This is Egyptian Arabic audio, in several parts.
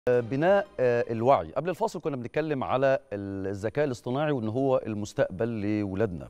بناء الوعي قبل الفاصل كنا بنتكلم على الذكاء الاصطناعي وان هو المستقبل لولادنا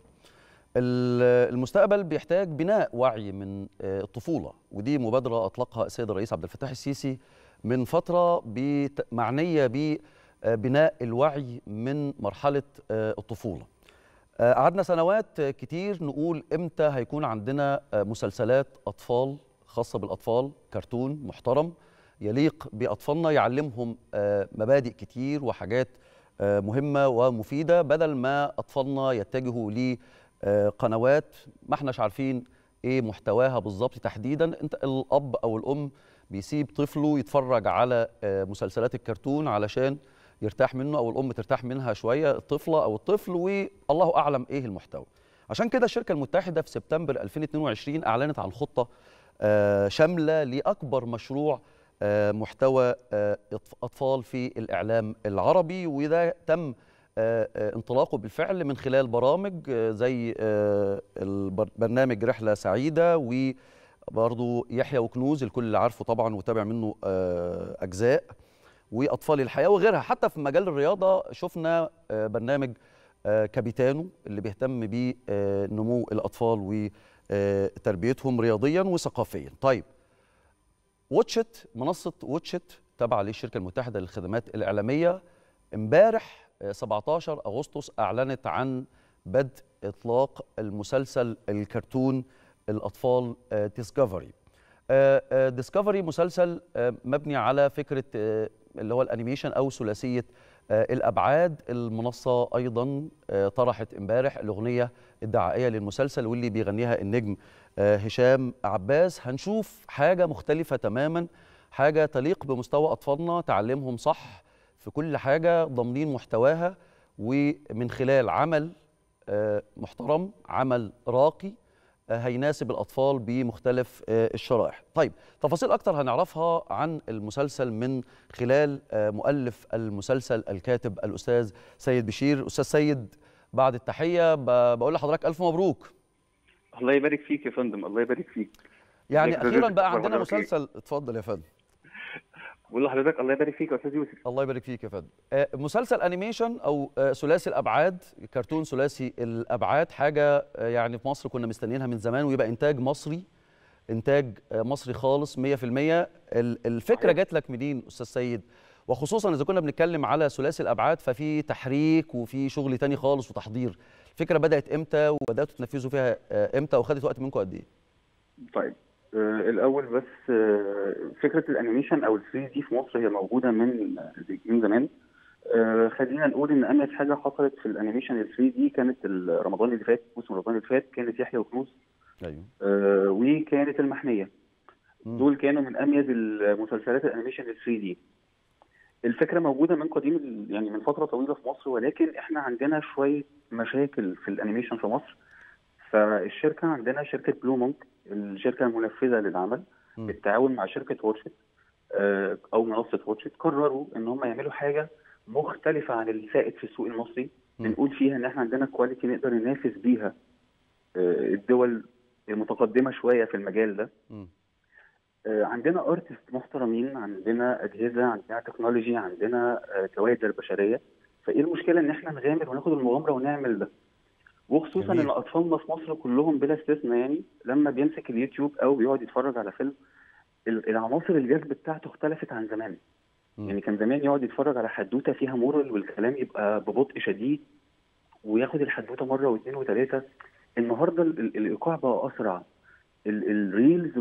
المستقبل بيحتاج بناء وعي من الطفوله ودي مبادره اطلقها السيد الرئيس عبد الفتاح السيسي من فتره معنيه ببناء الوعي من مرحله الطفوله قعدنا سنوات كتير نقول امتى هيكون عندنا مسلسلات اطفال خاصه بالاطفال كرتون محترم يليق باطفالنا يعلمهم مبادئ كتير وحاجات مهمه ومفيده بدل ما اطفالنا يتجهوا لقنوات ما احناش عارفين ايه محتواها بالظبط تحديدا انت الاب او الام بيسيب طفله يتفرج على مسلسلات الكرتون علشان يرتاح منه او الام ترتاح منها شويه الطفله او الطفل والله اعلم ايه المحتوى عشان كده الشركه المتحده في سبتمبر 2022 اعلنت عن خطه شامله لاكبر مشروع محتوى اطفال في الاعلام العربي وده تم انطلاقه بالفعل من خلال برامج زي برنامج رحله سعيده وبرضه يحيى وكنوز الكل اللي عارفه طبعا وتابع منه اجزاء واطفال الحياه وغيرها حتى في مجال الرياضه شفنا برنامج كابيتانو اللي بيهتم بنمو الاطفال وتربيتهم رياضيا وثقافيا طيب واتشت منصه واتشت تابعه للشركه المتحده للخدمات الاعلاميه امبارح 17 اغسطس اعلنت عن بدء اطلاق المسلسل الكرتون الاطفال ديسكفري ديسكفري مسلسل مبني على فكره اللي هو الانيميشن او ثلاثيه الابعاد المنصه ايضا طرحت امبارح الاغنيه الدعائيه للمسلسل واللي بيغنيها النجم هشام عباس هنشوف حاجه مختلفه تماما حاجه تليق بمستوى اطفالنا تعلمهم صح في كل حاجه ضامنين محتواها ومن خلال عمل محترم عمل راقي هيناسب الاطفال بمختلف الشرائح. طيب تفاصيل اكتر هنعرفها عن المسلسل من خلال مؤلف المسلسل الكاتب الاستاذ سيد بشير، استاذ سيد بعد التحيه بقول لحضرتك الف مبروك. الله يبارك فيك يا فندم، الله يبارك فيك. يعني اخيرا بقى عندنا مسلسل اتفضل يا فندم. بقول لحضرتك الله يبارك فيك يا استاذ يوسف الله يبارك فيك يا فندم مسلسل انيميشن او ثلاثي الابعاد كرتون ثلاثي الابعاد حاجه يعني في مصر كنا مستنيينها من زمان ويبقى انتاج مصري انتاج مصري خالص 100% الفكره جات لك منين استاذ سيد وخصوصا اذا كنا بنتكلم على ثلاثي الابعاد ففي تحريك وفي شغل تاني خالص وتحضير الفكره بدات امتى وبداتوا تنفذوا فيها امتى وخدت وقت منكم قد ايه طيب آه الاول بس آه فكره الانيميشن او ال 3 دي في مصر هي موجوده من من زمان آه خلينا نقول ان اميز حاجه حصلت في الانيميشن ال 3 دي كانت رمضان اللي فات موسم رمضان اللي فات كانت يحيى وكنوز ايوه وكانت المحنيه م. دول كانوا من اميز المسلسلات الانيميشن ال 3 دي الفكره موجوده من قديم يعني من فتره طويله في مصر ولكن احنا عندنا شويه مشاكل في الانيميشن في مصر فالشركه عندنا شركه بلو مونك الشركه المنفذه للعمل م. بالتعاون مع شركه واتشت او منصه واتشت قرروا ان هم يعملوا حاجه مختلفه عن السائد في السوق المصري بنقول فيها ان احنا عندنا كواليتي نقدر ننافس بيها الدول المتقدمه شويه في المجال ده م. عندنا ارتست محترمين عندنا اجهزه عندنا تكنولوجي عندنا كوادر بشريه فايه المشكله ان احنا نغامر وناخد المغامره ونعمل ده وخصوصا جميل. ان اطفالنا في مصر كلهم بلا استثناء يعني لما بيمسك اليوتيوب او بيقعد يتفرج على فيلم العناصر الجذب بتاعته اختلفت عن زمان م. يعني كان زمان يقعد يتفرج على حدوته فيها مورال والكلام يبقى ببطء شديد وياخد الحدوته مره واثنين وثلاثه النهارده الايقاع بقى اسرع الريلز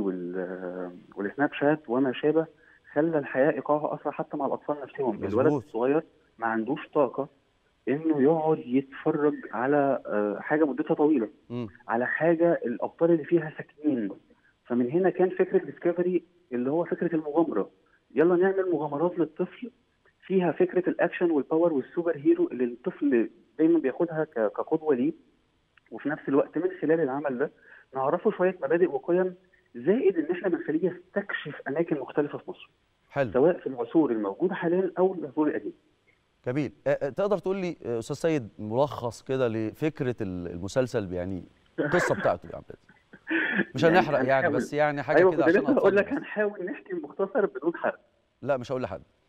والسناب شات وما شابه خلى الحياه ايقاعها اسرع حتى مع الاطفال نفسهم مزبوط. الولد الصغير ما عندوش طاقه انه يقعد يتفرج على حاجه مدتها طويله م. على حاجه الابطال اللي فيها ساكنين فمن هنا كان فكره ديسكفري اللي هو فكره المغامره يلا نعمل مغامرات للطفل فيها فكره الاكشن والباور والسوبر هيرو اللي الطفل دايما بياخدها كقدوه ليه وفي نفس الوقت من خلال العمل ده نعرفه شويه مبادئ وقيم زائد ان احنا بنخليه يستكشف اماكن مختلفه في مصر حلو سواء في العصور الموجوده حاليا او العصور القديمه جميل تقدر تقول لي استاذ سيد ملخص كده لفكره المسلسل يعني القصه بتاعته يا عبد مش هنحرق يعني, يعني بس يعني حاجه أيوة كده عشان اقول لك هنحاول نحكي مختصر بدون حرق لا مش هقول لحد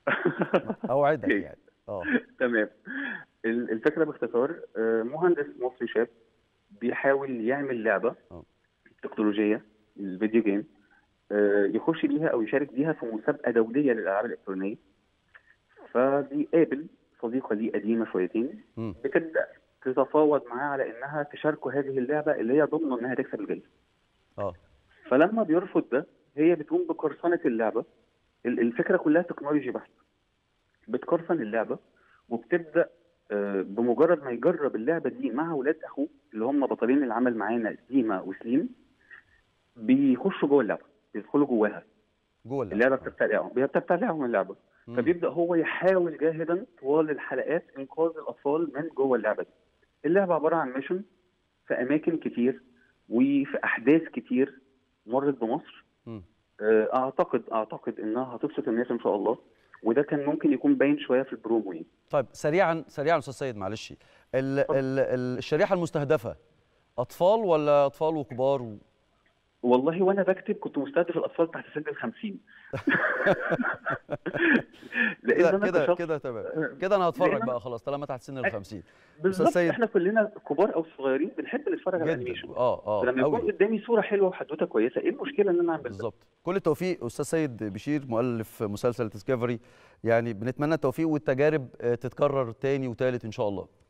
اوعدك أوكي. يعني اه تمام ال- الفكره باختصار آه، مهندس مصري شاب بيحاول يعمل لعبه آه. تكنولوجيه الفيديو جيم آه، يخش بيها او يشارك بيها في مسابقه دوليه للالعاب الالكترونيه فبيقابل صديقه ليه قديمه شويتين مم. بتبدا تتفاوض معاه على انها تشاركه هذه اللعبه اللي هي ضمن انها تكسب الجائزه اه فلما بيرفض ده هي بتقوم بقرصنه اللعبه ال- الفكره كلها تكنولوجي بحت بتقرصن اللعبه وبتبدا آه، بمجرد ما يجرب اللعبه دي مع ولاد اخوه اللي هم بطلين العمل معانا ديما وسليم بيخشوا جوه اللعبه بيدخلوا جواها جوه اللعبه بتبتلعهم هي بتبتلعهم اللعبه مم. فبيبدا هو يحاول جاهدا طوال الحلقات انقاذ الاطفال من جوه اللعبه دي اللعبه عباره عن ميشن في اماكن كتير وفي احداث كتير مرت بمصر مم. آه، اعتقد اعتقد انها هتبسط الناس ان شاء الله وده كان ممكن يكون باين شويه في البرومو يعني طيب سريعا سريعا استاذ سيد معلش ال ال ال الشريحه المستهدفه اطفال ولا اطفال وكبار و... والله وانا بكتب كنت مستهدف الاطفال تحت سن ال 50 لان كده انا كده كشخص كده تمام كده انا هتفرج لأن- بقى خلاص طالما تحت سن ال 50 بالظبط سيد. احنا كلنا كبار او صغيرين بنحب نتفرج على جدا الانيميشن اه اه فلما يكون قوي قدامي صوره حلوه وحدوته كويسه ايه المشكله ان انا اعمل ده؟ بالظبط كل التوفيق استاذ سيد بشير مؤلف مسلسل ديسكفري يعني بنتمنى التوفيق والتجارب آه، تتكرر تاني وتالت ان شاء الله